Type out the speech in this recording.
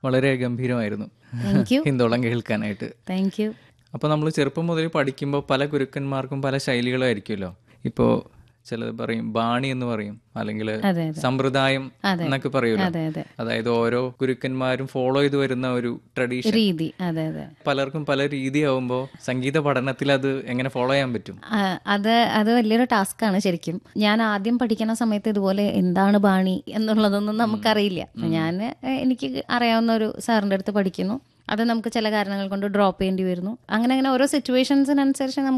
വളരെ ഗംഭീരമായിരുന്നു Thank you. Hindolam കേൾക്കാനായിട്ട് thank you അപ്പോൾ നമ്മൾ ചെറുപ്പം മുതൽ പഠിക്കുമ്പോൾ പല ഗുരുക്കന്മാർക്കും പല ശൈലികളായിരിക്കുമല്ലോ ഇപ്പോൾ ചിലത് പറയും ബാണി എന്ന് പറയും അല്ലെങ്കിൽ അതെ, സമ്പ്രദായം അതെ. എന്നൊക്കെ പറയുമല്ലോ അതെ അതെ അതായത് ഓരോ ഗുരുക്കന്മാരും ഫോളോ ചെയ്ത് വരുന്ന ഒരു ട്രഡീഷൻ രീതി അതെ അതെ പലർക്കും പല രീതിയാവുമ്പോൾ സംഗീത പഠനത്തിൽ അത് എങ്ങനെ ഫോളോ ചെയ്യാൻ പറ്റും ആ, അത് അത് വലിയൊരു ടാസ്ക്കാണ് ശരിക്കും ഞാൻ ആദ്യം പഠിക്കുന്ന സമയത്ത് ഇതുപോലെ എന്താണ് ബാണി എന്നുള്ളതൊന്നും നമുക്കറിയില്ല അപ്പൊ ഞാൻ എനിക്ക് അറിയാവുന്ന ഒരു സാറിൻ്റെ അടുത്ത് പഠിക്കുന്നു അത് നമുക്ക് ചില കാരണങ്ങൾ കൊണ്ട് ഡ്രോപ്പ് ചെയ്യേണ്ടി വരുന്നു അങ്ങനെ അങ്ങനെ ഓരോ സിറ്റുവേഷൻസിനനുസരിച്ച് നമുക്ക്